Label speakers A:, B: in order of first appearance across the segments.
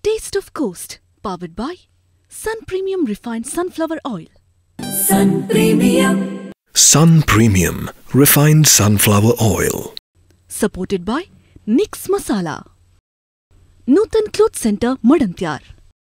A: Taste of Coast, powered by Sun Premium Refined Sunflower Oil.
B: Sun Premium.
C: Sun Premium Refined Sunflower Oil.
A: supported by Nix Masala. Nutan Cloth Center, Madantyar.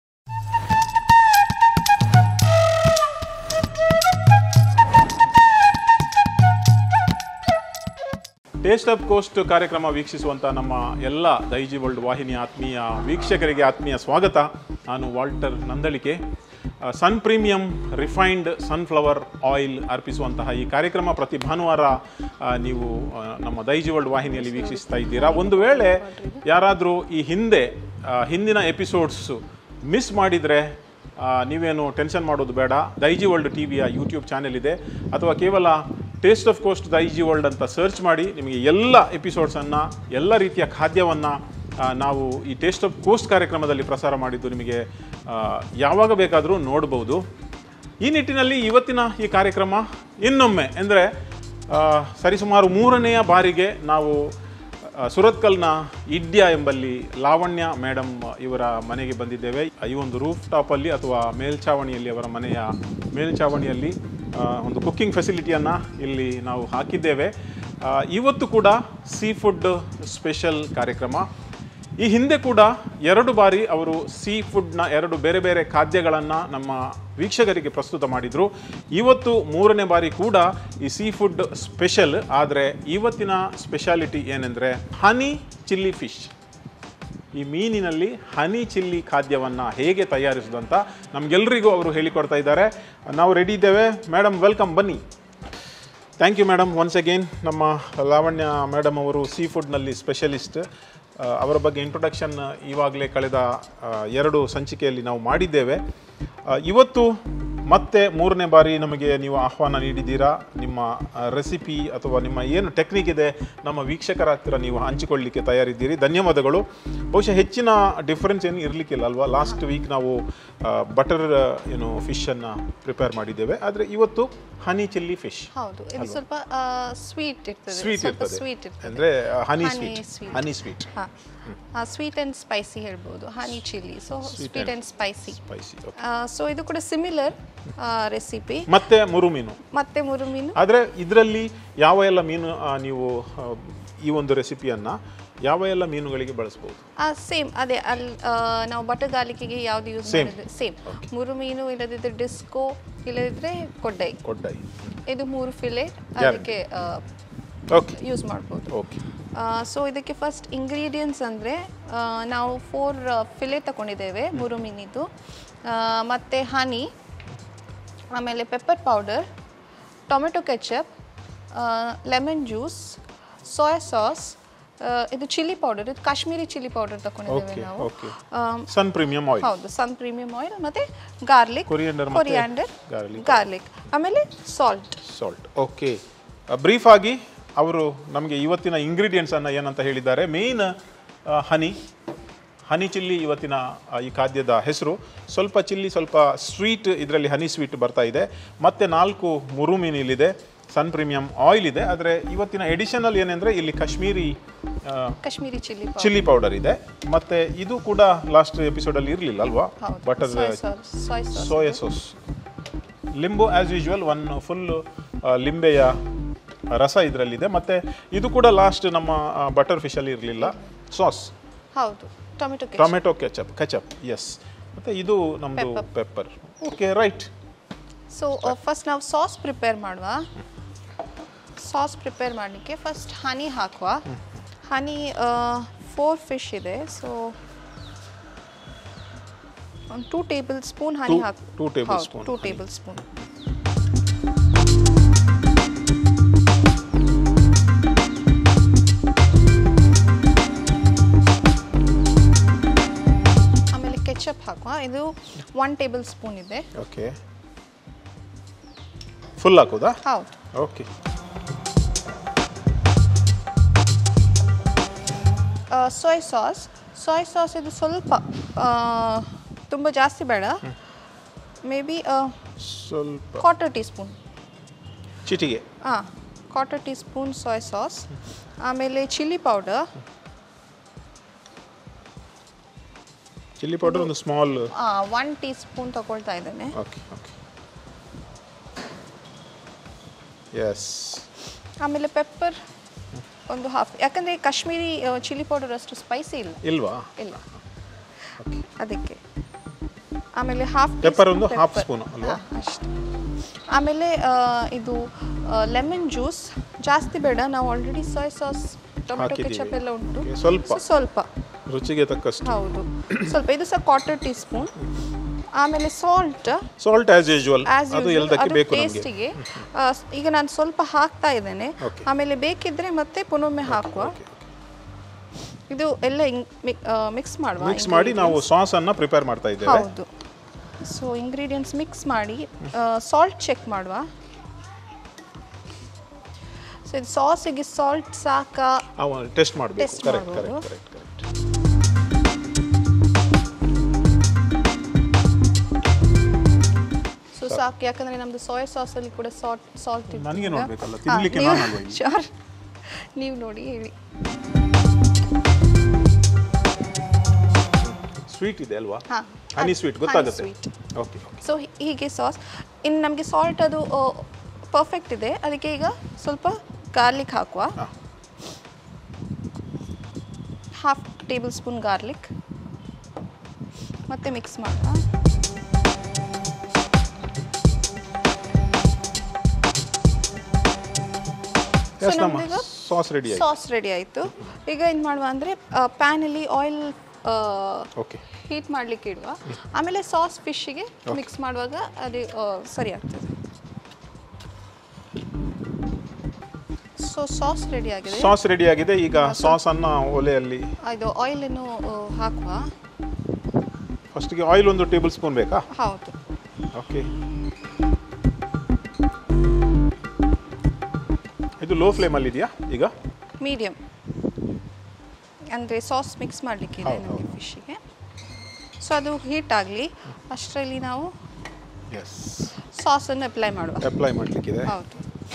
D: Taste of coast ಕಾರ್ಯಕ್ರಮ ವೀಕ್ಷಿಸುವಂಥ ನಮ್ಮ ಎಲ್ಲ Daiji world ವಾಹಿನಿಯ ಆತ್ಮೀಯ ವೀಕ್ಷಕರಿಗೆ ಆತ್ಮೀಯ ಸ್ವಾಗತ ನಾನು ವಾಲ್ಟರ್ ನಂದಳಿಕೆ ಆ, Sun premium refined sunflower oil ಅರ್ಪಿಸುವಂತಹ ಈ ಕಾರ್ಯಕ್ರಮ ಪ್ರತಿ ಭಾನುವಾರ ಆ, ನೀವು ಆ, ನಮ್ಮ ದೈಜಿ ವರ್ಲ್ಡ್ ವಾಹಿನಿಯಲ್ಲಿ ವೀಕ್ಷಿಸ್ತಾ ಇದ್ದೀರಾ ಒಂದು ವೇಳೆ ಯಾರಾದರೂ ಈ ಹಿಂದೆ ಆ, ಹಿಂದಿನ ಎಪಿಸೋಡ್ಸು ಮಿಸ್ ಮಾಡಿದರೆ ಆ, ನೀವೇನು ಟೆನ್ಷನ್ ಮಾಡೋದು ಬೇಡ ದೈಜಿ ವರ್ಲ್ಡ್ ಟಿ ವಿಯ ಯೂಟ್ಯೂಬ್ ಚಾನೆಲ್ ಇದೆ ಅಥವಾ ಕೇವಲ taste of coast Daiji world ಅಂತ ಸರ್ಚ್ ಮಾಡಿ ನಿಮಗೆ ಎಲ್ಲ ಎಪಿಸೋಡ್ಸನ್ನು ಎಲ್ಲ ರೀತಿಯ ಖಾದ್ಯವನ್ನು ನಾವು ಈ ಟೇಸ್ಟ್ ಆಫ್ ಕೋಸ್ಟ್ ಕಾರ್ಯಕ್ರಮದಲ್ಲಿ ಪ್ರಸಾರ ಮಾಡಿದ್ದು ನಿಮಗೆ ಆ, ಯಾವಾಗ ಬೇಕಾದರೂ ನೋಡ್ಬೋದು ಈ ನಿಟ್ಟಿನಲ್ಲಿ ಇವತ್ತಿನ ಈ ಕಾರ್ಯಕ್ರಮ ಇನ್ನೊಮ್ಮೆ ಅಂದರೆ ಸರಿಸುಮಾರು ಮೂರನೆಯ ಬಾರಿಗೆ ನಾವು ಆ, ಸುರತ್ಕಲ್ನ ಇಡ್ಯ ಎಂಬಲ್ಲಿ ಲಾವಣ್ಯ ಮೇಡಮ್ ಇವರ ಮನೆಗೆ ಬಂದಿದ್ದೇವೆ ಈ ಒಂದು ರೂಫ್ ಟಾಪಲ್ಲಿ ಅಥವಾ ಮೇಲ್ಛಾವಣಿಯಲ್ಲಿ ಅವರ ಮನೆಯ ಮೇಲ್ಛಾವಣಿಯಲ್ಲಿ ಆ, ಒಂದು ಕುಕ್ಕಿಂಗ್ ಫೆಸಿಲಿಟಿಯನ್ನು ಇಲ್ಲಿ ನಾವು ಹಾಕಿದ್ದೇವೆ ಆ, ಇವತ್ತು ಕೂಡ ಸೀ ಫುಡ್ ಸ್ಪೆಷಲ್ ಕಾರ್ಯಕ್ರಮ ಈ ಹಿಂದೆ ಕೂಡ ಎರಡು ಬಾರಿ ಅವರು ಸೀ ಫುಡ್ನ ಎರಡು ಬೇರೆ ಬೇರೆ ಖಾದ್ಯಗಳನ್ನು ನಮ್ಮ ವೀಕ್ಷಕರಿಗೆ ಪ್ರಸ್ತುತ ಮಾಡಿದರು ಇವತ್ತು ಮೂರನೇ ಬಾರಿ ಕೂಡ ಈ ಸೀ ಫುಡ್ ಸ್ಪೆಷಲ್ ಆದರೆ ಇವತ್ತಿನ ಸ್ಪೆಷಾಲಿಟಿ ಏನೆಂದರೆ ಹನಿ ಚಿಲ್ಲಿ ಫಿಶ್ ಈ ಮೀನಿನಲ್ಲಿ ಹನಿ ಚಿಲ್ಲಿ ಖಾದ್ಯವನ್ನು ಹೇಗೆ ತಯಾರಿಸೋದಂತ ನಮಗೆಲ್ಲರಿಗೂ ಅವರು ಹೇಳಿಕೊಡ್ತಾ ಇದ್ದಾರೆ ನಾವು ರೆಡಿ ಇದ್ದೇವೆ ಮೇಡಮ್ ವೆಲ್ಕಮ್ ಬನ್ನಿ thank you madam once again ನಮ್ಮ ಲಾವಣ್ಯ ಮೇಡಮ್ ಅವರು ಸೀ ಫುಡ್ನಲ್ಲಿ ಸ್ಪೆಷಲಿಸ್ಟ್ ಅವರ ಬಗ್ಗೆ ಇಂಟ್ರೊಡಕ್ಷನ್ ಇವಾಗಲೇ ಕಳೆದ ಆ, ಎರಡು ಸಂಚಿಕೆಯಲ್ಲಿ ನಾವು ಮಾಡಿದ್ದೇವೆ ಆ, ಇವತ್ತು ಮತ್ತೆ ಮೂರನೇ ಬಾರಿ ನಮಗೆ ನೀವು ಆಹ್ವಾನ ನೀಡಿದ್ದೀರಾ ನಿಮ್ಮ ರೆಸಿಪಿ ಅಥವಾ ನಿಮ್ಮ ಏನು ಟೆಕ್ನಿಕ್ ಇದೆ ನಮ್ಮ ವೀಕ್ಷಕರ ಹತ್ತಿರ ನೀವು ಹಂಚಿಕೊಳ್ಳಿಕ್ಕೆ ತಯಾರಿದ್ದೀರಿ ಧನ್ಯವಾದಗಳು ಬಹುಶಃ ಹೆಚ್ಚಿನ ಡಿಫರೆನ್ಸ್ ಏನು ಇರಲಿಕ್ಕಿಲ್ಲ ಅಲ್ವಾ ಲಾಸ್ಟ್ ವೀಕ್ ನಾವು ಬಟರ್ ಏನು ಫಿಶನ್ನು ಪ್ರಿಪೇರ್ ಮಾಡಿದ್ದೇವೆ ಆದರೆ ಇವತ್ತು ಹನಿ ಚಿಲ್ಲಿ ಫಿಶ್
E: ಹೌದು ಇದು ಸ್ವಲ್ಪ ಸ್ವೀಟ್ ಇರ್ತದೆ
D: ಸ್ವೀಟ್
E: ಸ್ವಲ್ಪ
D: ಇರ್ತದೆ
E: ಸ್ವೀಟ್ ಇರ್ತದೆ
D: ಅಂದರೆ honey
E: Honey
D: sweet
E: sweet.
D: Honey sweet
E: sweet and spicy ಹೇಳ್ಬೋದು honey chilli so sweet and spicy
D: spicy
E: so ಇದು ಕೂಡ ಸಿಮಿಲರ್ ರೆಸಿಪಿ
D: ಮತ್ತೆ ಮುರು ಮೀನು
E: ಮತ್ತೆ ಮುರುಮೀನು
D: ಆದರೆ ಇದರಲ್ಲಿ ಯಾವ ಎಲ್ಲ ಮೀನು ಆ, ನೀವು ಆ, ಈ ಒಂದು ರೆಸಿಪಿಯನ್ನು ಯಾವ ಎಲ್ಲ ಮೀನುಗಳಿಗೆ ಬಳಸ್ಬೋದು
E: ಸೇಮ್ ಅದೇ ಅಲ್ಲಿ ನಾವು ಬಟಗಾಲಿಕೆಗೆ ಯಾವ್ದು ಯೂಸ್
D: Same.
E: ಮಾಡಿದ್ರೆ ಸೇಮ್ ಮುರುಮೀನು ಇಲ್ಲದಿದ್ರೆ ಡಿಸ್ಕೋ ಇಲ್ಲದಿದ್ರೆ ಕೊಡ್ಡೈ
D: ಕೊಡ್ಡಾಯಿ
E: ಇದು ಮೂರು ಫಿಲೆ ಅದಕ್ಕೆ
D: ಓಕೆ
E: ಯೂಸ್ ಮಾಡ್ಬೋದು
D: ಓಕೆ
E: ಸೊ ಇದಕ್ಕೆ ಫಸ್ಟ್ ಇಂಗ್ರೀಡಿಯೆಂಟ್ಸ್ ಅಂದರೆ ನಾವು ಫೋರ್ ಫಿಲೆ ತಗೊಂಡಿದ್ದೇವೆ ಮೂರು ಮೀನಿದ್ದು ಆ, ಮತ್ತೆ ಹನಿ ಆಮೇಲೆ pepper powder tomato ketchup lemon juice soya sauce ಇದು ಚಿಲ್ಲಿ ಪೌಡರ್ ಇದು ಕಾಶ್ಮೀರಿ ಚಿಲ್ಲಿ ಪೌಡರ್ ತಗೊಂಡಿದ್ದೇವೆ
D: Okay,
E: ನಾವು
D: okay.
E: ಆಮ್,
D: ಸನ್ ಪ್ರೀಮಿಯಂ ಆಯಿಲ್
E: ಹೌದು ಸನ್ ಪ್ರೀಮಿಯಂ ಆಯಿಲ್ ಮತ್ತೆ ಗಾರ್ಲಿಕ್
D: Coriander ಮತ್ತೆ
E: ಕೊರಿಯಾಂಡರ್
D: garlic.
E: ಗಾರ್ಲಿಕ್ ಆಮೇಲೆ ಸಾಲ್ಟ್
D: ಸಾಲ್ಟ್ ಓಕೆ ಬ್ರೀಫ್ ಆಗಿ ಅವರು ನಮಗೆ ಇವತ್ತಿನ ಇಂಗ್ರೀಡಿಯೆಂಟ್ಸನ್ನು ಏನಂತ ಹೇಳಿದ್ದಾರೆ ಮೇಯ್ನ್ ಹನಿ ಹನಿ ಚಿಲ್ಲಿ ಇವತ್ತಿನ ಆ, ಈ ಖಾದ್ಯದ ಹೆಸರು ಸ್ವಲ್ಪ ಚಿಲ್ಲಿ ಸ್ವಲ್ಪ ಸ್ವೀಟ್ ಇದರಲ್ಲಿ ಹನಿ ಸ್ವೀಟ್ ಬರ್ತಾ ಇದೆ ಮತ್ತು ನಾಲ್ಕು ಮುರು ಮೀನು ಇಲ್ಲಿದೆ ಸನ್ ಪ್ರೀಮಿಯಂ ಆಯಿಲ್ ಇದೆ ಆದರೆ ಇವತ್ತಿನ ಎಡಿಷನಲ್ ಏನೆಂದರೆ ಇಲ್ಲಿ ಕಾಶ್ಮೀರಿ ಆ,
E: Kashmiri chilli powder
D: chilli powder ಇದೆ ಮತ್ತು ಇದು ಕೂಡ ಲಾಸ್ಟ್ ಎಪಿಸೋಡಲ್ಲಿ ಇರಲಿಲ್ಲ ಅಲ್ವಾ
E: ಹೌದು
D: butter
E: soya sauce soya sauce
D: soya sauce ಲಿಂಬು ಆ್ಯಸ್ ಯೂಶುವಲ್ ಒನ್ ಫುಲ್ ಲಿಂಬೆಯ ರಸ ಇದರಲ್ಲಿದೆ ಮತ್ತು ಇದು ಕೂಡ ಲಾಸ್ಟ್ ನಮ್ಮ ಬಟರ್ ಫಿಶಲ್ಲಿ ಇರಲಿಲ್ಲ ಸಾಸ್
E: ಹೌದು tomato ketchup
D: tomato ketchup ketchup yes ಮತ್ತು ಇದು ನಮ್ಮದು
E: Pepper.
D: Pepper okay right
E: so first ನಾವು ಸಾಸ್ ಪ್ರಿಪೇರ್ ಮಾಡುವ ಸಾಸ್ ಪ್ರಿಪೇರ್ ಮಾಡಲಿಕ್ಕೆ ಫಸ್ಟ್ ಹನಿ ಹಾಕುವ ಹನಿ ಫೋರ್ ಫಿಶ್ ಇದೆ ಸೊ ಒಂದು two tablespoon honey
D: Two-
E: ಹಾಕು
D: two tablespoon
E: two
D: honey.
E: Tablespoon ಆಮೇಲೆ ಕೆಚಪ್ ಹಾಕುವ ಇದು ಒನ್ ಟೇಬಲ್ ಸ್ಪೂನ್ ಇದೆ
D: ಓಕೆ ಫುಲ್ ಹಾಕೋದಾ
E: ಹೌದು
D: okay
E: soy sauce soy sauce ಇದು ಸ್ವಲ್ಪ ತುಂಬ ಜಾಸ್ತಿ ಬೇಡ ಮೇ ಬಿ
D: ಸ್ವಲ್ಪ
E: ಕ್ವಾರ್ಟರ್ ಟೀ ಸ್ಪೂನ್
D: ಚಿಟಿಗೆ
E: ಹಾಂ quarter teaspoon soy sauce ಆಮೇಲೆ ಚಿಲ್ಲಿ ಪೌಡರ್
D: ಚಿಲ್ಲಿ ಪೌಡರ್ ಒಂದು ಸ್ಮಾಲ್
E: ಒನ್ ಟೀ ಸ್ಪೂನ್ ತಗೊಳ್ತಾ ಇದ್ದೇನೆ
D: ಓಕೆ ಓಕೆ ಎಸ್
E: ಆಮೇಲೆ ಪೆಪ್ಪರ್ ಒಂದು ಹಾಫ್ ಯಾಕಂದರೆ ಕಾಶ್ಮೀರಿ ಚಿಲ್ಲಿ ಪೌಡರ್ ಅಷ್ಟು ಸ್ಪೈಸಿ ಇಲ್ಲ
D: ಇಲ್ವಾ
E: ಇಲ್ಲ ಅದಕ್ಕೆ ಆಮೇಲೆ ಹಾಫ್
D: Pepper ಒಂದು half spoon ಅಲ್ವಾ?
E: ಅಷ್ಟೇ ಆಮೇಲೆ ಆ, ಇದು ಲೆಮನ್ ಜ್ಯೂಸ್ ಜಾಸ್ತಿ ಬೇಡ ನಾವು ಆಲ್ರೆಡಿ ಸೋಯ್ ಸಾಸ್ ಟೊಮೆಟೊ
D: ಹಾಕಿದ್ದೀವಿ.
E: ಕೆಚಪ್ ಎಲ್ಲ ಉಂಟು
D: Okay, ಸ್ವಲ್ಪ.
E: So, ಸ್ವಲ್ಪ
D: ರುಚಿಗೆ ತಕ್ಕಷ್ಟು
E: ಹೌದು ಸ್ವಲ್ಪ ಇದು ಸಹ ಕ್ವಾರ್ಟರ್ ಟೀ ಸ್ಪೂನ್ ಆಮೇಲೆ salt
D: salt as usual
E: as
D: ಅದು ಎಲ್ಲದಕ್ಕೆ ಬೇಕು ನಮಗೆ
E: ಟೇಸ್ಟಿಗೆ ಈಗ ನಾನು ಸ್ವಲ್ಪ ಹಾಕ್ತಾ ಇದ್ದೇನೆ
D: Okay.
E: ಆಮೇಲೆ ಬೇಕಿದ್ರೆ ಮತ್ತೆ ಪುನೊಮ್ಮೆ ಹಾಕುವ ಇದು ಎಲ್ಲ ಮಿಕ್ಸ್ ಮಾಡುವ
D: ಮಿಕ್ಸ್ ಮಾಡಿ ನಾವು ಸಾಸ್ ಅನ್ನ ಪ್ರಿಪೇರ್ ಮಾಡ್ತಾ ಇದ್ದೇವೆ
E: ಹೌದು ಸೊ ಇಂಗ್ರೀಡಿಯೆಂಟ್ಸ್ ಮಿಕ್ಸ್ ಮಾಡಿ ಸಾಲ್ಟ್ ಚೆಕ್ ಮಾಡುವ ಸೊ ಇದು ಸಾಸಿಗೆ ಸಾಲ್ಟ್ ಸಾಕಾ
D: ಟೆಸ್ಟ್ ಮಾಡಬೇಕು
E: Test
D: ಕರೆಕ್ಟ್
E: ಮಾಡ್ಬೋದು.
D: ಕರೆಕ್ಟ್ ಕರೆಕ್ಟ್ ಕರೆಕ್ಟ್
E: ಸೊ ಸಾಕು ಯಾಕಂದ್ರೆ ನಮ್ದು ಸೋಯಾ ಸಾಸಲ್ಲಿ ಕೂಡ ಸಾಲ್ಟ್ ಸಾಲ್ಟ್
D: ನನಗೆ ನೋಡ್ಬೇಕಲ್ಲ, ತಿನ್ಲಿಕ್ಕೆ ನಾನಲ್ವಾ ಇಲ್ಲಿ?
E: ಶೋರ್ ನೀವು ನೋಡಿ ಹೇಳಿ
D: ಸ್ವೀಟ್ ಇದೆ ಅಲ್ವಾ
E: ಹಾ.
D: ಹನಿ
E: ಹನಿ-
D: ಸ್ವೀಟ್
E: honey
D: ಗೊತ್ತಾಗುತ್ತೆ
E: sweet.
D: ಓಕೆ ಓಕೆ
E: ಸೊ ಹೀಗೆ ಸಾಸ್ ಇನ್ನು ನಮಗೆ ಸಾಲ್ಟ್ ಅದು ಪರ್ಫೆಕ್ಟ್ ಇದೆ ಅದಕ್ಕೆ ಈಗ ಸ್ವಲ್ಪ ಗಾರ್ಲಿಕ್ ಹಾಕುವ
D: ಹಾ.
E: ಹಾಫ್ ಟೇಬಲ್ ಸ್ಪೂನ್ ಗಾರ್ಲಿಕ್ ಮತ್ತೆ ಮಿಕ್ಸ್ ಮಾಡುವ So,
D: ಎಸ್ ನಮ್ಮ
E: ನಮ್ದೀಗ
D: ಸಾಸ್ ರೆಡಿ ಆಯ್ತು
E: ಸಾಸ್ ರೆಡಿ ಆಯಿತು ಈಗ ಏನು ಮಾಡುವ ಅಂದರೆ ಪ್ಯಾನಲ್ಲಿ ಆಯಿಲ್
D: ಓಕೆ
E: ಹೀಟ್ ಮಾಡಲಿಕ್ಕೆ ಇಡುವ ಆಮೇಲೆ ಸಾಸ್ ಫಿಶ್ಶಿಗೆ ಮಿಕ್ಸ್ ಮಾಡುವಾಗ ಅದು ಆ, ಸರಿ ಆಗ್ತದೆ ಸೊ ಸಾಸ್ ರೆಡಿ ಆಗಿದೆ
D: ಸಾಸ್ ರೆಡಿ ಆಗಿದೆ ಈಗ ಸಾಸ್ ಅನ್ನ ಒಲೆಯಲ್ಲಿ
E: ಇದು ಆಯಿಲನ್ನು ಹಾಕುವ
D: ಫಸ್ಟ್ಗೆ ಆಯಿಲ್ ಒಂದು ಟೇಬಲ್ ಸ್ಪೂನ್ ಬೇಕಾ
E: ಹೌದು
D: ಓಕೆ ಇದು ಲೋ ಫ್ಲೇಮಲ್ಲಿ ಇದೆಯಾ ಈಗ
E: ಮೀಡಿಯಮ್ ಅಂದರೆ ಸಾಸ್ ಮಿಕ್ಸ್ ಮಾಡಲಿಕ್ಕೆ ಇದೆ
D: ಹೌದು,
E: ನಮಗೆ ಫಿಶ್ಶಿಗೆ ಸೊ ಅದು ಹೀಟ್ ಆಗಲಿ ಅಷ್ಟರಲ್ಲಿ ನಾವು
D: ಎಸ್
E: ಸಾಸನ್ನು ಅಪ್ಲೈ ಮಾಡುವ
D: ಅಪ್ಲೈ ಮಾಡಲಿಕ್ಕಿದೆ
E: ಹೌದು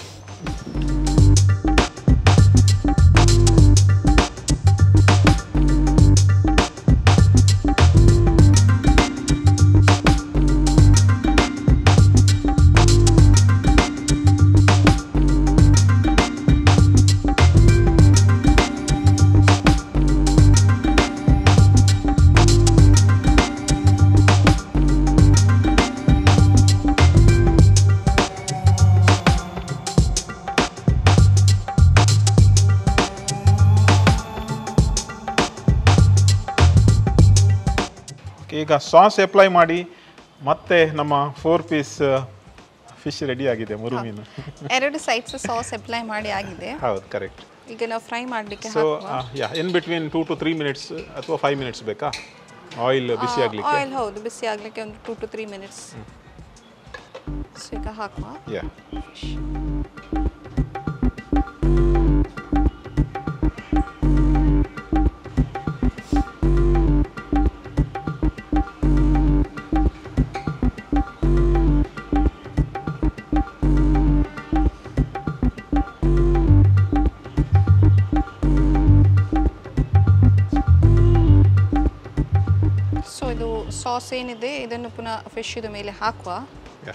D: Okay, ಈಗ ಸಾಸ್ ಅಪ್ಲೈ ಮಾಡಿ ಮತ್ತೆ ನಮ್ಮ ಫೋರ್ ಪೀಸ್ ಫಿಶ್ ರೆಡಿ ಆಗಿದೆ ಮುರು ಮೀನು
E: ಎರಡು ಸೈಡ್ಸ್ ಸಾಸ್ ಅಪ್ಲೈ ಮಾಡಿ ಆಗಿದೆ
D: ಹೌದು ಕರೆಕ್ಟ್
E: ಈಗ ನಾವು ಫ್ರೈ ಮಾಡಲಿಕ್ಕೆ
D: ಸೊ
E: ಹಾಕುವ
D: yeah in between two to three minutes ಅಥವಾ ಫೈವ್ ಮಿನಿಟ್ಸ್ ಬೇಕಾ ಆಯಿಲ್ ಬಿಸಿ ಆಗಲಿಕ್ಕೆ
E: ಆಯಿಲ್ ಹೌದು ಬಿಸಿ ಆಗಲಿಕ್ಕೆ ಒಂದು two to three minutes so ಈಗ ಹಾಕುವ
D: ಯಾ
E: ಸೊ ಇದು ಸಾಸ್ ಏನಿದೆ ಇದನ್ನು ಪುನಃ ಫಿಶ್ ಇದು ಮೇಲೆ ಹಾಕುವ
D: ಯಾ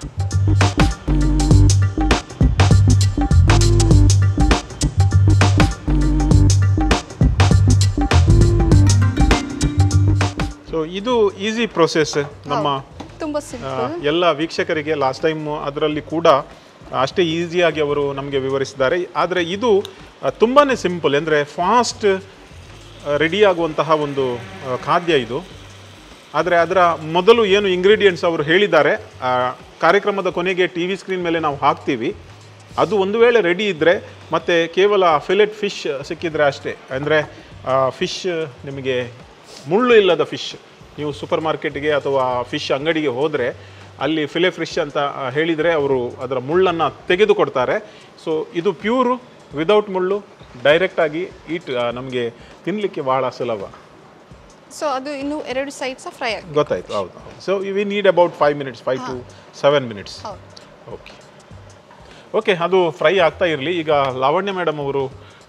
D: ಸೊ ಇದು ಈಸಿ ಪ್ರೊಸೆಸ್ ನಮ್ಮ
E: ತುಂಬ
D: ಆ,
E: ಸಿಂಪಲ್
D: ಎಲ್ಲ ವೀಕ್ಷಕರಿಗೆ ಲಾಸ್ಟ್ ಟೈಮ್ ಅದರಲ್ಲಿ ಕೂಡ ಅಷ್ಟೇ ಈಸಿಯಾಗಿ ಅವರು ನಮಗೆ ವಿವರಿಸಿದ್ದಾರೆ ಆದರೆ ಇದು ಆ, ತುಂಬಾನೇ ಸಿಂಪಲ್ ಅಂದರೆ ಫಾಸ್ಟ್ ರೆಡಿ ಆಗುವಂತಹ ಒಂದು ಆ, ಖಾದ್ಯ ಇದು ಆದರೆ ಅದರ ಮೊದಲು ಏನು ಇಂಗ್ರೀಡಿಯೆಂಟ್ಸ್ ಅವರು ಹೇಳಿದ್ದಾರೆ ಆ, ಕಾರ್ಯಕ್ರಮದ ಕೊನೆಗೆ ಟಿ ವಿ ಸ್ಕ್ರೀನ್ ಮೇಲೆ ನಾವು ಹಾಕ್ತೀವಿ ಅದು ಒಂದು ವೇಳೆ ರೆಡಿ ಇದ್ದರೆ ಮತ್ತು ಕೇವಲ ಫಿಲೆಟ್ ಫಿಶ್ ಸಿಕ್ಕಿದ್ರೆ ಅಷ್ಟೇ ಅಂದರೆ ಫಿಶ್ ನಿಮಗೆ ಮುಳ್ಳು ಇಲ್ಲದ ಫಿಶ್ ನೀವು ಸೂಪರ್ ಮಾರ್ಕೆಟ್ಗೆ ಅಥವಾ ಫಿಶ್ ಅಂಗಡಿಗೆ ಹೋದರೆ ಅಲ್ಲಿ ಫಿಲೆ ಫಿಶ್ ಅಂತ ಆ, ಹೇಳಿದರೆ ಅವರು ಅದರ ಮುಳ್ಳನ್ನು ತೆಗೆದುಕೊಡ್ತಾರೆ ಸೊ ಇದು ಪ್ಯೂರು ವಿದೌಟ್ ಮುಳ್ಳು ಡೈರೆಕ್ಟಾಗಿ ಈಟ್ ನಮಗೆ ತಿನ್ನಲಿಕ್ಕೆ ಭಾಳ ಸುಲಭ
E: ಸೊ ಅದು ಇನ್ನು ಎರಡು ಸೈಡ್ಸ್ ಫ್ರೈ ಆಗಿದೆ
D: ಗೊತ್ತಾಯ್ತು ಹೌದು ಹೌದು so we need about five minutes five to seven minutes
E: ಹೌದು
D: ಓಕೆ ಓಕೆ ಅದು ಫ್ರೈ ಆಗ್ತಾ ಇರಲಿ ಈಗ ಲಾವಣ್ಯ ಮೇಡಮ್ ಅವರು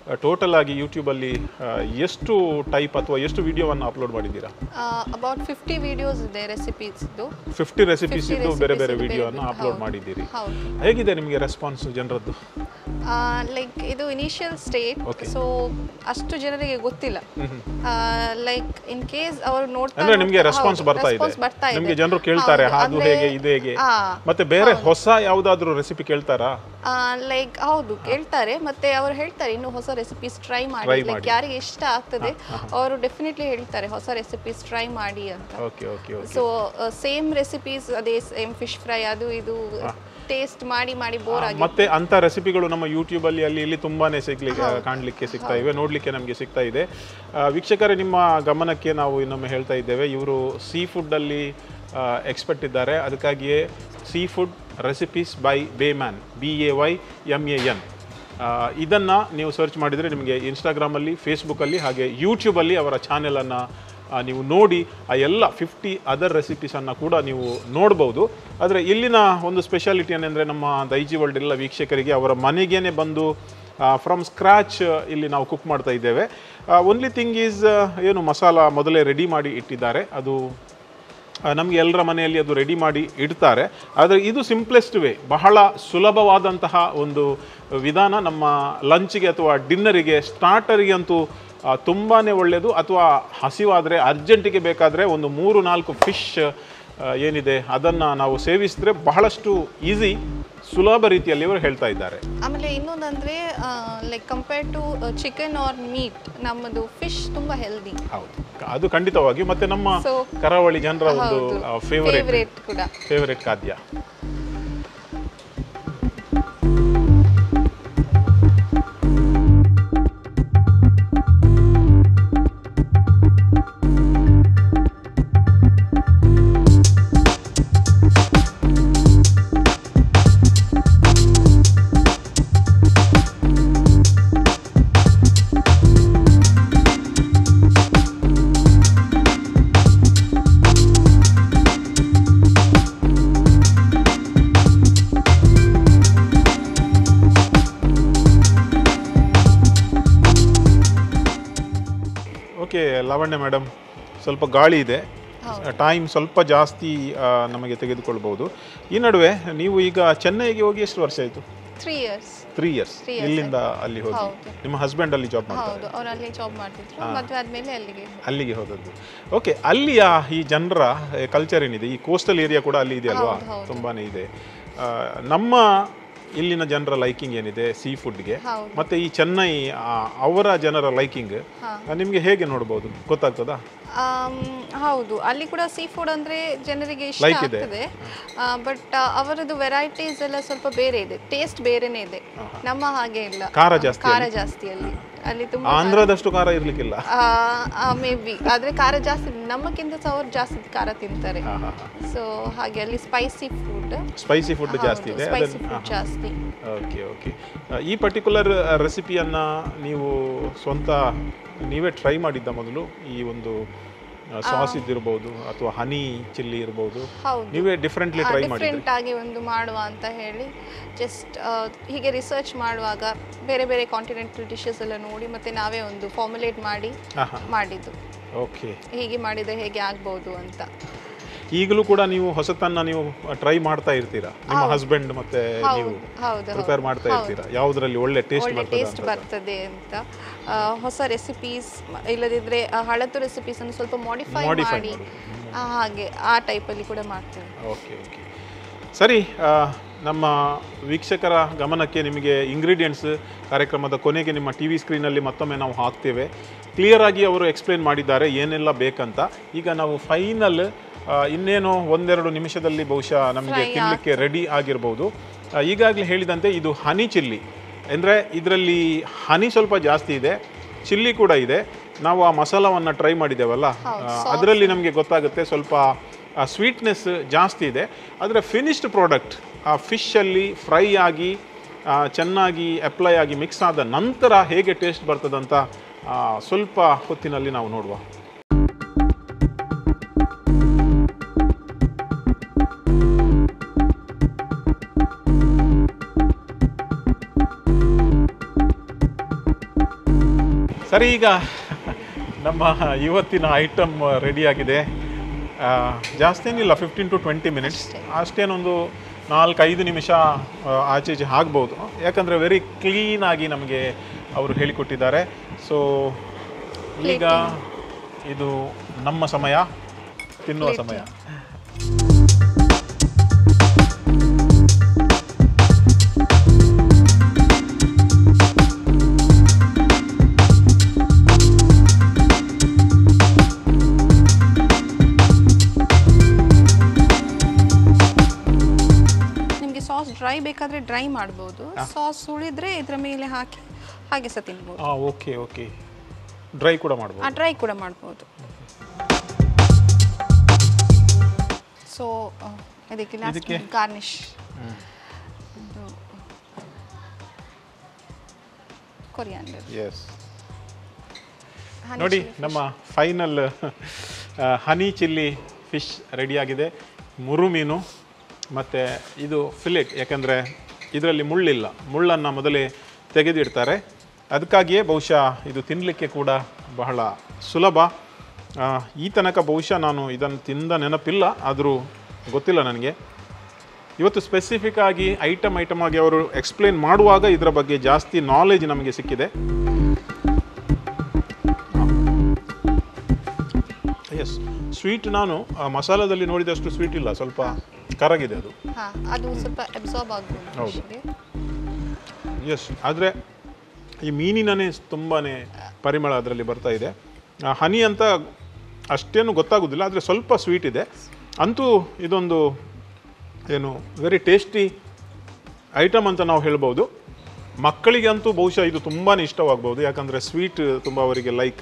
D: ಟೋಟಲ್ ಆಗಿ ಯೂಟ್ಯೂಬಲ್ಲಿ ಆ, ಎಷ್ಟು ಟೈಪ್ ಅಥವಾ ಎಷ್ಟು ವಿಡಿಯೋವನ್ನು ಅಪ್ಲೋಡ್ ಮಾಡಿದ್ದೀರಾ
E: ಅಬೌಟ್ ಫಿಫ್ಟಿ ವಿಡಿಯೋಸ್ ಇದೆ ರೆಸಿಪೀಸ್ದು
D: ಫಿಫ್ಟಿ ರೆಸಿಪೀಸ್
E: 50
D: ಇದ್ದು ಬೇರೆ ಬೇರೆ
E: recipes ಇದೆ,
D: ವಿಡಿಯೋವನ್ನು
E: ಬೇರೆ-
D: ಅಪ್ಲೋಡ್
E: ಹೌದು.
D: ಮಾಡಿದ್ದೀರಿ
E: ಹೌದು.
D: ಹೇಗಿದೆ ನಿಮಗೆ ರೆಸ್ಪಾನ್ಸ್ ಜನರದ್ದು
E: ಲೈಕ್ ಇದು ಇನಿಷಿಯಲ್ ಸ್ಟೇಟ್
D: Okay.
E: ಸೊ ಅಷ್ಟು ಜನರಿಗೆ ಗೊತ್ತಿಲ್ಲ ಲೈಕ್ ಇನ್ ಕೇಸ್ ಅವರು ನೋಡ್ತಾ
D: ಅಂದ್ರೆ ನಿಮಗೆ
E: ನೋಡ್ತಾ-
D: ರೆಸ್ಪಾನ್ಸ್
E: ಹೌದು,
D: ಬರ್ತಾ ಇದೆ
E: response ಬರ್ತಾ ಇದೆ
D: ನಿಮಗೆ ಜನರು ಕೇಳ್ತಾರೆ
E: ಹೌದು,
D: ಅದು
E: ಅಂದ್ರೆ-
D: ಹೇಗೆ ಇದು ಹೇಗೆ
E: ಆ,
D: ಮತ್ತೆ ಬೇರೆ ಹೊಸ ಯಾವ್ದಾದ್ರು ರೆಸಿಪಿ ಕೇಳ್ತಾರಾ
E: ಲೈಕ್ ಹೌದು ಕೇಳ್ತಾರೆ ಮತ್ತೆ ಅವ್ರು ಹೇಳ್ತಾರೆ ಇನ್ನು ಹೊಸ ರೆಸಿಪೀಸ್ ಟ್ರೈ ಮಾಡಿ
D: Try
E: ಲೈಕ್
D: ಮಾಡಿ.
E: ಯಾರಿಗೆ ಇಷ್ಟ ಆಗ್ತದೆ ಅವರು ಡೆಫಿನೆಟ್ಲಿ ಹೇಳ್ತಾರೆ ಹೊಸ ರೆಸಿಪೀಸ್ ಟ್ರೈ ಮಾಡಿ ಅಂತ
D: okay okay okay
E: so same recipes ಅದೇ ಸೇಮ್ ಫಿಶ್ ಫ್ರೈ ಅದು ಇದು ಟೇಸ್ಟ್ ಮಾಡಿ ಮಾಡಿ ಬೋರ್ ಆಗಿ
D: ಮತ್ತೆ ಅಂತ ರೆಸಿಪಿಗಳು ನಮ್ಮ ಯೂಟ್ಯೂಬ್ ಅಲ್ಲಿ ಅಲ್ಲಿ ಇಲ್ಲಿ ತುಂಬಾನೇ ಸಿಗ್ಲಿಕ್ಕೆ ಕಾಣಲಿಕ್ಕೆ ಸಿಗ್ತಾ ಇವೆ ನೋಡ್ಲಿಕ್ಕೆ ನಮಗೆ ಸಿಗ್ತಾ ಇದೆ ಆ, ವೀಕ್ಷಕರೇ ನಿಮ್ಮ ಗಮನಕ್ಕೆ ನಾವು ಇನ್ನೊಮ್ಮೆ ಹೇಳ್ತಾ ಇದ್ದೇವೆ ಇವರು ಸೀ ಫುಡ್ ಅಲ್ಲಿ ಎಕ್ಸ್ಪರ್ಟ್ ಇದ್ದಾರೆ ಅದಕ್ಕಾಗಿಯೇ sea food recipes by Bayman B A Y M A N ಇದನ್ನು ನೀವು ಸರ್ಚ್ ಮಾಡಿದರೆ ನಿಮಗೆ ಇನ್ಸ್ಟಾಗ್ರಾಮಲ್ಲಿ ಫೇಸ್ಬುಕ್ಕಲ್ಲಿ ಹಾಗೆ ಯೂಟ್ಯೂಬಲ್ಲಿ ಅವರ ಚಾನೆಲನ್ನು ನೀವು ನೋಡಿ ಆ ಎಲ್ಲ ಫಿಫ್ಟಿ ಅದರ್ ರೆಸಿಪೀಸನ್ನು ಕೂಡ ನೀವು ನೋಡ್ಬೋದು ಆದರೆ ಇಲ್ಲಿನ ಒಂದು ಸ್ಪೆಷಾಲಿಟಿ ಏನೆಂದರೆ ನಮ್ಮ ದೈಜಿ ವರ್ಲ್ಡ್ ಎಲ್ಲ ವೀಕ್ಷಕರಿಗೆ ಅವರ ಮನೆಗೇನೆ ಬಂದು ಫ್ರಮ್ ಸ್ಕ್ರ್ಯಾಚ್ ಇಲ್ಲಿ ನಾವು ಕುಕ್ ಮಾಡ್ತಾ ಇದ್ದೇವೆ ಓನ್ಲಿ ಥಿಂಗ್ ಈಸ್ ಏನು ಮಸಾಲ ಮೊದಲೇ ರೆಡಿ ಮಾಡಿ ಇಟ್ಟಿದ್ದಾರೆ ಅದು ನಮಗೆ ಎಲ್ಲರ ಮನೆಯಲ್ಲಿ ಅದು ರೆಡಿ ಮಾಡಿ ಇಡ್ತಾರೆ ಆದರೆ ಇದು ಸಿಂಪ್ಲೆಸ್ಟ್ ವೇ ಬಹಳ ಸುಲಭವಾದಂತಹ ಒಂದು ವಿಧಾನ ನಮ್ಮ ಲಂಚ್ಗೆ ಅಥವಾ ಡಿನ್ನರಿಗೆ ಸ್ಟಾರ್ಟರಿಗೆ ಅಂತೂ ತುಂಬಾ ಒಳ್ಳೆಯದು ಅಥವಾ ಹಸಿವಾದರೆ ಅರ್ಜೆಂಟಿಗೆ ಬೇಕಾದರೆ ಒಂದು ಮೂರು ನಾಲ್ಕು ಫಿಶ್ ಏನಿದೆ ಅದನ್ನು ನಾವು ಸೇವಿಸಿದ್ರೆ ಬಹಳಷ್ಟು ಈಸಿ ಸುಲಭ ರೀತಿಯಲ್ಲಿ ಅವರು ಹೇಳ್ತಾ ಇದ್ದಾರೆ
E: ಆಮೇಲೆ ಇನ್ನೊಂದಂದ್ರೆ like compare to chicken or meat ನಮ್ಮದು ಫಿಶ್ ತುಂಬಾ ಹೆಲ್ದಿ
D: ಹೌದು ಅದು ಖಂಡಿತವಾಗಿ ಮತ್ತೆ ನಮ್ಮ
E: So,
D: ಕರಾವಳಿ ಜನರ ಒಂದು
E: ಹೌದು
D: ಫೇವರೇಟ್
E: ಫೇವ್ರೇಟ್ ಕೂಡ
D: ಫೇವರೇಟ್ ಖಾದ್ಯ ಓಕೆ ಲಾವಣ್ಯ ಮೇಡಮ್ ಸ್ವಲ್ಪ ಗಾಳಿ ಇದೆ ಟೈಮ್ ಸ್ವಲ್ಪ ಜಾಸ್ತಿ ಆ, ನಮಗೆ ತೆಗೆದುಕೊಳ್ಬಹುದು ಈ ನಡುವೆ ನೀವು ಈಗ ಚೆನ್ನೈಗೆ ಹೋಗಿ ಎಷ್ಟು ವರ್ಷ ಆಯಿತು
E: three years
D: three years
E: Three years
D: ಇಲ್ಲಿಂದ ಅಲ್ಲಿ ಹೋಗಿ
E: ಹೌದು.
D: ನಿಮ್ಮ ಹಸ್ಬೆಂಡ್ ಅಲ್ಲಿ ಜಾಬ್ ಮಾಡ್ತಾರೆ
E: ಹೌದು ಅವ್ರು ಅಲ್ಲಿ ಜಾಬ್ ಮಾಡ್ತಿದ್ರು ಮದುವೆ ಆದ್ಮೇಲೆ ಅಲ್ಲಿಗೆ
D: ಅಲ್ಲಿಗೆ ಹೋದದ್ದು ಓಕೆ ಅಲ್ಲಿಯ ಈ ಜನರ ಕಲ್ಚರ್ ಏನಿದೆ ಈ ಕೋಸ್ಟಲ್ ಏರಿಯಾ ಕೂಡ ಅಲ್ಲಿ ಇದೆ ಅಲ್ವಾ
E: ಹೌದು, ಹೌದು.
D: ತುಂಬಾನೇ ಇದೆ ಆ, ನಮ್ಮ ಇಲ್ಲಿನ ಜನರ ಲೈಕಿಂಗ್ ಏನಿದೆ ಸೀ ಫುಡ್ಗೆ
E: ಹೌದು.
D: ಮತ್ತೆ ಈ ಚೆನ್ನೈ ಆ, ಅವರ ಜನರ ಲೈಕಿಂಗ್ ನಿಮಗೆ ಹೇಗೆ ನೋಡ್ಬೋದು ಗೊತ್ತಾಗ್ತದಾ
E: ಆಮ್, ಹೌದು ಅಲ್ಲಿ ಕೂಡ ಸೀ ಫುಡ್ ಅಂದ್ರೆ ಜನರಿಗೆ ಇಷ್ಟ
D: Like ಇದೆ.
E: ಆಗ್ತದೆ ಬಟ್ ಅವರದ್ದು ವೆರೈಟೀಸ್ ಎಲ್ಲ ಸ್ವಲ್ಪ ಬೇರೆ ಇದೆ ಟೇಸ್ಟ್ ಬೇರೆನೇ ಇದೆ ನಮ್ಮ ಹಾಗೆ ಇಲ್ಲ
D: ಖಾರ ಜಾಸ್ತಿ
E: ಖಾರ ಜಾಸ್ತಿ ಅಲ್ಲಿ ಅಲ್ಲಿ ತುಂಬಾ
D: ಆಂಧ್ರದಷ್ಟು ಖಾರ ಇರ್ಲಿಕ್ಕಿಲ್ಲ
E: ಮೇ ಬಿ ಆದ್ರೆ ಖಾರ ಜಾಸ್ತಿ ನಮ್ಮಕ್ಕಿಂತ ಸಹ ಅವ್ರು ಜಾಸ್ತಿ ಖಾರ ತಿಂತಾರೆ
D: ಹಾ, ಹಾ,
E: ಸೊ ಹಾಗೆ ಅಲ್ಲಿ ಸ್ಪೈಸಿ ಫುಡ್
D: ಸ್ಪೈಸಿ ಫುಡ್ ಜಾಸ್ತಿ ಇದೆ
E: ಸ್ಪೈಸಿ ಫುಡ್ ಜಾಸ್ತಿ
D: ಓಕೆ ಓಕೆ ಈ ಪರ್ಟಿಕ್ಯುಲರ್ ರೆಸಿಪಿಯನ್ನು ನೀವು ಸ್ವಂತ ನೀವೇ ಟ್ರೈ ಮಾಡಿದ್ದ ಮೊದಲು ಈ ಒಂದು ಸಾಸ್ ಇದ್ದಿರ್ಬೋದು ಅಥವಾ ಹನಿ ಚಿಲ್ಲಿ ಇರ್ಬೋದು
E: ಹೌದು.
D: ನೀವೇ ಡಿಫ್ರೆಂಟ್ಲಿ ಟ್ರೈ ಮಾಡಿದ್ರಿ
E: ಡಿಫ್ರೆಂಟ್ ಆಗಿ ಒಂದು ಮಾಡುವ ಅಂತ ಹೇಳಿ ಜಸ್ಟ್ ಹೀಗೆ ರಿಸರ್ಚ್ ಮಾಡುವಾಗ ಬೇರೆ ಬೇರೆ ಕಾಂಟಿನೆಂಟಲ್ ಡಿಶಸ್ ಎಲ್ಲ ನೋಡಿ ಮತ್ತೆ ನಾವೇ ಒಂದು ಫಾರ್ಮುಲೇಟ್ ಮಾಡಿ
D: ಆಹಾ.
E: ಮಾಡಿದ್ದು
D: ಓಕೆ
E: ಹೀಗೆ ಮಾಡಿದ್ರೆ ಹೇಗೆ ಆಗ್ಬೋದು ಅಂತ
D: ಈಗಲೂ ಕೂಡ ನೀವು ಹೊಸತನ್ನ ನೀವು ಟ್ರೈ ಮಾಡ್ತಾ ಇರ್ತೀರಾ ನಿಮ್ಮ ಹಸ್ಬೆಂಡ್ ಮತ್ತೆ ನೀವು
E: ಹೌದು
D: ಪ್ರಿಪೇರ್ ಮಾಡ್ತಾ ಇರ್ತೀರಾ ಯಾವುದ್ರಲ್ಲಿ ಒಳ್ಳೆ ಟೇಸ್ಟ್
E: ಒಳ್ಳೆ
D: ಬರ್ತದೆ
E: ಟೇಸ್ಟ್
D: ಅಂತ
E: ಬರ್ತದೆ ಅಂತ ಆ, ಹೊಸ ರೆಸಿಪೀಸ್ ಇಲ್ಲದಿದ್ರೆ ಆ ಹಳತು ರೆಸಿಪೀಸ್ ಅನ್ನು ಸ್ವಲ್ಪ ಮಾಡಿಫೈ
D: Modify
E: ಮಾಡಿ ಆ, ಹಾಗೆ ಆ ಟೈಪಲ್ಲಿ ಕೂಡ ಮಾಡ್ತೇವೆ
D: ಓಕೆ ಓಕೆ ಸರಿ ಆ, ನಮ್ಮ ವೀಕ್ಷಕರ ಗಮನಕ್ಕೆ ನಿಮಗೆ ಇಂಗ್ರೀಡಿಯೆಂಟ್ಸ್ ಕಾರ್ಯಕ್ರಮದ ಕೊನೆಗೆ ನಿಮ್ಮ ಟಿ ವಿ ಸ್ಕ್ರೀನಲ್ಲಿ ಮತ್ತೊಮ್ಮೆ ನಾವು ಹಾಕ್ತೇವೆ ಕ್ಲಿಯರ್ ಆಗಿ ಅವರು ಎಕ್ಸ್ಪ್ಲೇನ್ ಮಾಡಿದ್ದಾರೆ ಏನೆಲ್ಲ ಬೇಕಂತ ಈಗ ನಾವು ಫೈನಲ್ ಇನ್ನೇನು ಒಂದೆರಡು ನಿಮಿಷದಲ್ಲಿ ಬಹುಶಃ ನಮಗೆ
E: Fry
D: ತಿನ್ನಲಿಕ್ಕೆ ರೆಡಿ ಆಗಿರ್ಬೋದು ಈಗಾಗಲೇ ಹೇಳಿದಂತೆ ಇದು ಹನಿ ಚಿಲ್ಲಿ ಅಂದರೆ ಇದರಲ್ಲಿ ಹನಿ ಸ್ವಲ್ಪ ಜಾಸ್ತಿ ಇದೆ ಚಿಲ್ಲಿ ಕೂಡ ಇದೆ ನಾವು ಆ ಮಸಾಲವನ್ನು ಟ್ರೈ ಮಾಡಿದ್ದೇವಲ್ಲ ಅದರಲ್ಲಿ ನಮಗೆ ಗೊತ್ತಾಗುತ್ತೆ ಸ್ವಲ್ಪ ಸ್ವೀಟ್ನೆಸ್ ಜಾಸ್ತಿ ಇದೆ ಆದರೆ ಫಿನಿಶ್ಡ್ ಪ್ರಾಡಕ್ಟ್ ಆ ಫಿಶಲ್ಲಿ ಫ್ರೈ ಆಗಿ ಆ, ಚೆನ್ನಾಗಿ ಅಪ್ಲೈ ಆಗಿ ಮಿಕ್ಸ್ ಆದ ನಂತರ ಹೇಗೆ ಟೇಸ್ಟ್ ಬರ್ತದಂತ ಆ, ಸ್ವಲ್ಪ ಹೊತ್ತಿನಲ್ಲಿ ನಾವು ನೋಡುವ ಸರಿ ಈಗ ನಮ್ಮ ಇವತ್ತಿನ ಐಟಮ್ ರೆಡಿಯಾಗಿದೆ ಜಾಸ್ತಿ ಏನಿಲ್ಲ ಫಿಫ್ಟೀನ್ ಟು ಟ್ವೆಂಟಿ ಮಿನಿಟ್ಸ್ ಅಷ್ಟೇನೊಂದು ನಾಲ್ಕೈದು ನಿಮಿಷ ಆ, ಆಚೆ ಈಚೆ ಆಗ್ಬೋದು ಯಾಕಂದರೆ ವೆರಿ ಕ್ಲೀನಾಗಿ ನಮಗೆ ಅವರು ಹೇಳಿಕೊಟ್ಟಿದ್ದಾರೆ ಸೊ ಈಗ ಇದು ನಮ್ಮ ಸಮಯ ತಿನ್ನುವ ಸಮಯ
E: ನಿಮಗೆ ಸಾಸ್ ಡ್ರೈ ಬೇಕಾದರೆ ಡ್ರೈ ಮಾಡ್ಬೋದು ಸಾಸ್ ಉಳಿದ್ರೆ ಇದ್ರ ಮೇಲೆ ಹಾಕಿ ಹಾಗೆ ಸಹ ತಿನ್ಬೋದು
D: ಹಾಂ ಓಕೆ ಓಕೆ ಡ್ರೈ ಕೂಡ ಮಾಡ್ಬೋದು
E: ಆ ಡ್ರೈ ಕೂಡ ಮಾಡ್ಬೋದು ಸೊ ಇದಕ್ಕೆ
D: ಇದಕ್ಕೆ?
E: ಗಾರ್ನಿಶ್ ಕೊರಿಯಾಂಡರ್
D: ಎಸ್ ನೋಡಿ ನಮ್ಮ ಫೈನಲ್ ಹನಿ ಚಿಲ್ಲಿ ಫಿಶ್ ರೆಡಿಯಾಗಿದೆ ಮುರು ಮೀನು ಮತ್ತು ಇದು ಫಿಲೆಟ್ ಯಾಕಂದರೆ ಇದರಲ್ಲಿ ಮುಳ್ಳಿಲ್ಲ ಮುಳ್ಳನ್ನು ಮೊದಲೇ ತೆಗೆದಿಡ್ತಾರೆ ಅದಕ್ಕಾಗಿಯೇ ಬಹುಶಃ ಇದು ತಿನ್ನಲಿಕ್ಕೆ ಕೂಡ ಬಹಳ ಸುಲಭ ಆ, ಈ ತನಕ ಬಹುಶಃ ನಾನು ಇದನ್ನು ತಿಂದ ನೆನಪಿಲ್ಲ ಆದರೂ ಗೊತ್ತಿಲ್ಲ ನನಗೆ ಇವತ್ತು ಸ್ಪೆಸಿಫಿಕ್ ಆಗಿ ಐಟಮ್ ಐಟಮ್ ಆಗಿ ಅವರು ಎಕ್ಸ್ಪ್ಲೇನ್ ಮಾಡುವಾಗ ಇದರ ಬಗ್ಗೆ ಜಾಸ್ತಿ ನಾಲೆಜ್ ನಮಗೆ ಸಿಕ್ಕಿದೆ ಎಸ್ ಸ್ವೀಟ್ ನಾನು ಆ ಮಸಾಲದಲ್ಲಿ ನೋಡಿದಷ್ಟು ಸ್ವೀಟ್ ಇಲ್ಲ ಸ್ವಲ್ಪ ಕರಗಿದೆ ಅದು
E: ಹಾಂ ಅದು ಸ್ವಲ್ಪ ಅಬ್ಸಾರ್ಬ್ ಆಗ್ಬೋದು
D: ಹೌದು.
E: ಫಿಶ್ಗೆ.
D: ಎಸ್ ಆದರೆ ಈ ಮೀನಿನೇ ತುಂಬಾ ಪರಿಮಳ ಅದರಲ್ಲಿ ಬರ್ತಾ ಇದೆ ಆ, ಹನಿ ಅಂತ ಅಷ್ಟೇನು ಗೊತ್ತಾಗೋದಿಲ್ಲ ಆದರೆ ಸ್ವಲ್ಪ ಸ್ವೀಟ್ ಇದೆ ಅಂತೂ ಇದೊಂದು ಏನು ವೆರಿ ಟೇಸ್ಟಿ ಐಟಮ್ ಅಂತ ನಾವು ಹೇಳ್ಬೋದು ಮಕ್ಕಳಿಗೆ ಅಂತೂ ಬಹುಶಃ ಇದು ತುಂಬಾ ಇಷ್ಟವಾಗ್ಬೋದು ಯಾಕಂದರೆ ಸ್ವೀಟ್ ತುಂಬ ಅವರಿಗೆ ಲೈಕ್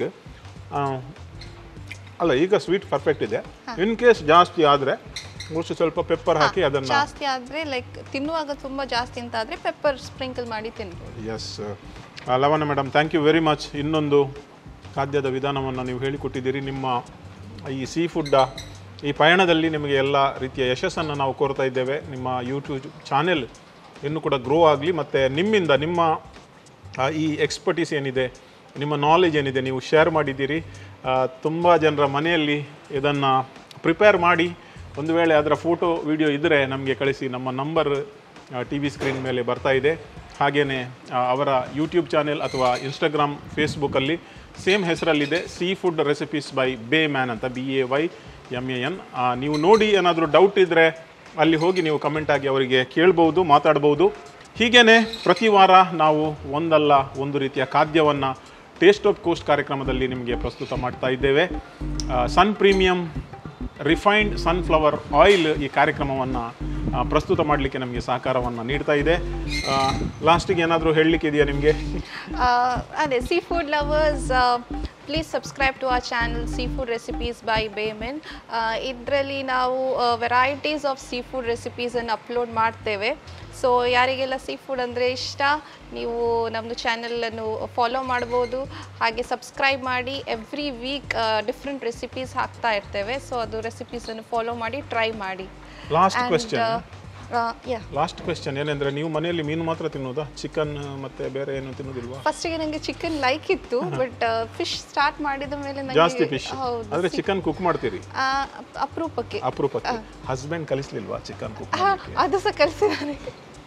D: ಅಲ್ಲ ಈಗ ಸ್ವೀಟ್ ಪರ್ಫೆಕ್ಟ್ ಇದೆ ಇನ್ ಕೇಸ್ ಜಾಸ್ತಿ ಆದರೆ ಬಹುಶಃ ಸ್ವಲ್ಪ ಪೆಪ್ಪರ್ ಹಾಕಿ ಅದನ್ನು
E: ಜಾಸ್ತಿ ಆದರೆ ಲೈಕ್ ತಿನ್ನುವಾಗ ತುಂಬ ಜಾಸ್ತಿ ಅಂತ ಆದರೆ ಪೆಪ್ಪರ್ ಸ್ಪ್ರಿಂಕಲ್ ಮಾಡಿ ತಿನ್ಬೋದು
D: yes Lavana madam thank you very much ಇನ್ನೊಂದು ಖಾದ್ಯದ ವಿಧಾನವನ್ನು ನೀವು ಹೇಳಿಕೊಟ್ಟಿದ್ದೀರಿ ನಿಮ್ಮ ಈ ಸೀ ಫುಡ್ಡ ಈ ಪಯಣದಲ್ಲಿ ನಿಮಗೆ ಎಲ್ಲ ರೀತಿಯ ಯಶಸ್ಸನ್ನು ನಾವು ಕೋರ್ತಾ ಇದ್ದೇವೆ ನಿಮ್ಮ ಯೂಟ್ಯೂಬ್ ಚಾನೆಲ್ ಇನ್ನೂ ಕೂಡ ಗ್ರೋ ಆಗಲಿ ಮತ್ತು ನಿಮ್ಮಿಂದ ನಿಮ್ಮ ಆ, ಈ ಎಕ್ಸ್ಪರ್ಟೀಸ್ ಏನಿದೆ ನಿಮ್ಮ ನಾಲೆಜ್ ಏನಿದೆ ನೀವು ಶೇರ್ ಮಾಡಿದ್ದೀರಿ ತುಂಬ ಜನರ ಮನೆಯಲ್ಲಿ ಇದನ್ನು ಪ್ರಿಪೇರ್ ಮಾಡಿ ಒಂದು ವೇಳೆ ಅದರ ಫೋಟೋ ವಿಡಿಯೋ ಇದ್ದರೆ ನಮಗೆ ಕಳಿಸಿ ನಮ್ಮ ನಂಬರ್ ಟಿ ವಿ ಸ್ಕ್ರೀನ್ ಮೇಲೆ ಬರ್ತಾ ಇದೆ ಹಾಗೆಯೇ ಅವರ ಯೂಟ್ಯೂಬ್ ಚಾನೆಲ್ ಅಥವಾ ಇನ್ಸ್ಟಾಗ್ರಾಮ್ ಫೇಸ್ಬುಕ್ಕಲ್ಲಿ ಸೇಮ್ ಹೆಸರಲ್ಲಿದೆ sea food recipes by Bayman ಅಂತ B A Y M A N ನೀವು ನೋಡಿ ಏನಾದರೂ ಡೌಟ್ ಇದ್ದರೆ ಅಲ್ಲಿ ಹೋಗಿ ನೀವು ಕಮೆಂಟ್ ಆಗಿ ಅವರಿಗೆ ಕೇಳ್ಬೋದು ಮಾತಾಡ್ಬೋದು ಹೀಗೇನೆ ಪ್ರತಿ ವಾರ ನಾವು ಒಂದಲ್ಲ ಒಂದು ರೀತಿಯ ಖಾದ್ಯವನ್ನು ಟೇಸ್ಟ್ ಆಫ್ ಕೋಸ್ಟ್ ಕಾರ್ಯಕ್ರಮದಲ್ಲಿ ನಿಮಗೆ ಪ್ರಸ್ತುತ ಮಾಡ್ತಾ ಇದ್ದೇವೆ sun premium refined sunflower oil ಈ ಕಾರ್ಯಕ್ರಮವನ್ನು ಪ್ರಸ್ತುತ ಮಾಡಲಿಕ್ಕೆ ನಮಗೆ ಸಹಕಾರವನ್ನು ನೀಡ್ತಾ ಇದೆ ಲಾಸ್ಟಿಗೆ ಏನಾದರೂ ಹೇಳಲಿಕ್ಕೆ ಇದೆಯಾ ನಿಮಗೆ
E: Uh, ಅದೇ sea food lovers please subscribe to our channel sea food recipes by Bayman ಇದರಲ್ಲಿ ನಾವು ವೆರೈಟೀಸ್ ಆಫ್ ಸೀ ಫುಡ್ ರೆಸಿಪೀಸನ್ನು ಅಪ್ಲೋಡ್ ಮಾಡ್ತೇವೆ ಸೊ ಯಾರಿಗೆಲ್ಲ ಸೀ ಫುಡ್ ಅಂದರೆ ಇಷ್ಟ ನೀವು ನಮ್ಮದು ಚಾನಲನ್ನು ಫಾಲೋ ಮಾಡ್ಬೋದು ಹಾಗೆ ಸಬ್ಸ್ಕ್ರೈಬ್ ಮಾಡಿ ಎವ್ರಿ ವೀಕ್ ಡಿಫ್ರೆಂಟ್ ರೆಸಿಪೀಸ್ ಹಾಕ್ತಾ ಇರ್ತೇವೆ ಸೊ ಅದು ರೆಸಿಪೀಸನ್ನು ಫಾಲೋ ಮಾಡಿ ಟ್ರೈ ಮಾಡಿ
D: last question
E: yeah
D: last question ಏನಂದ್ರೆ ನೀವು ಮನೆಯಲ್ಲಿ ಮೀನು ಮಾತ್ರ ತಿನ್ನೋದಾ ಚಿಕನ್ ಮತ್ತೆ ಬೇರೆ ಏನು ತಿನ್ನೋದಿಲ್ವಾ
E: ಫಸ್ಟಿಗೆ ನನಗೆ ಚಿಕನ್ ಲೈಕ್ ಇತ್ತು ಬಟ್ ಫಿಶ್ ಸ್ಟಾರ್ಟ್ ಮಾಡಿದ ಮೇಲೆ ನನಗೆ
D: ಜಾಸ್ತಿ ಫಿಶ್
E: ಹೌದು
D: ಆದ್ರೆ ಚಿಕನ್ ಕುಕ್ ಮಾಡ್ತೀರಿ
E: ಆ, ಅಪರೂಪಕ್ಕೆ
D: ಅಪರೂಪಕ್ಕೆ ಹಸ್ಬೆಂಡ್ ಕಲಿಸ್ಲಿಲ್ವಾ ಚಿಕನ್ ಕುಕ್
E: ಆ, ಅದು ಸಹ ಕಲಿಸಿದ್ದಾರೆ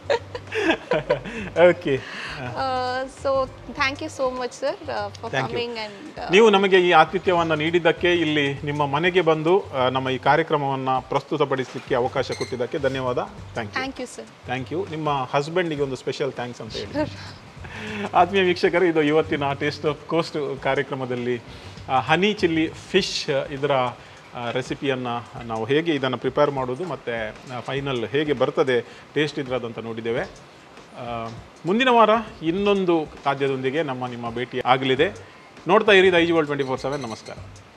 D: okay
E: so thank you so much sir for
D: Thank you.
E: Coming and
D: ನೀವು ನಮಗೆ ಈ ಆತಿಥ್ಯವನ್ನು ನೀಡಿದ್ದಕ್ಕೆ ಇಲ್ಲಿ ನಿಮ್ಮ ಮನೆಗೆ ಬಂದು ಆ, ನಮ್ಮ ಈ ಕಾರ್ಯಕ್ರಮವನ್ನು ಪ್ರಸ್ತುತಪಡಿಸಲಿಕ್ಕೆ ಅವಕಾಶ ಕೊಟ್ಟಿದ್ದಕ್ಕೆ ಧನ್ಯವಾದ thank you
E: thank you sir
D: thank you ನಿಮ್ಮ ಹಸ್ಬೆಂಡಿಗೆ ಒಂದು ಸ್ಪೆಷಲ್ ಥ್ಯಾಂಕ್ಸ್ ಅಂತ ಹೇಳಿ ಆತ್ಮೀಯ ವೀಕ್ಷಕರು ಇದು ಇವತ್ತಿನ ಟೇಸ್ಟ್ ಆಫ್ ಕೋಸ್ಟ್ ಕಾರ್ಯಕ್ರಮದಲ್ಲಿ ಹನಿ ಚಿಲ್ಲಿ ಫಿಶ್ ಇದರ ರೆಸಿಪಿಯನ್ನು ನಾವು ಹೇಗೆ ಇದನ್ನು ಪ್ರಿಪೇರ್ ಮಾಡೋದು ಮತ್ತು ಫೈನಲ್ ಹೇಗೆ ಬರ್ತದೆ ಟೇಸ್ಟ್ ಇದ್ರದಂತ ನೋಡಿದ್ದೇವೆ ಆ, ಮುಂದಿನ ವಾರ ಇನ್ನೊಂದು ಖಾದ್ಯದೊಂದಿಗೆ ನಮ್ಮ ನಿಮ್ಮ ಭೇಟಿ ಆಗಲಿದೆ ನೋಡ್ತಾ ಇರಿ Daiji world twenty four seven ನಮಸ್ಕಾರ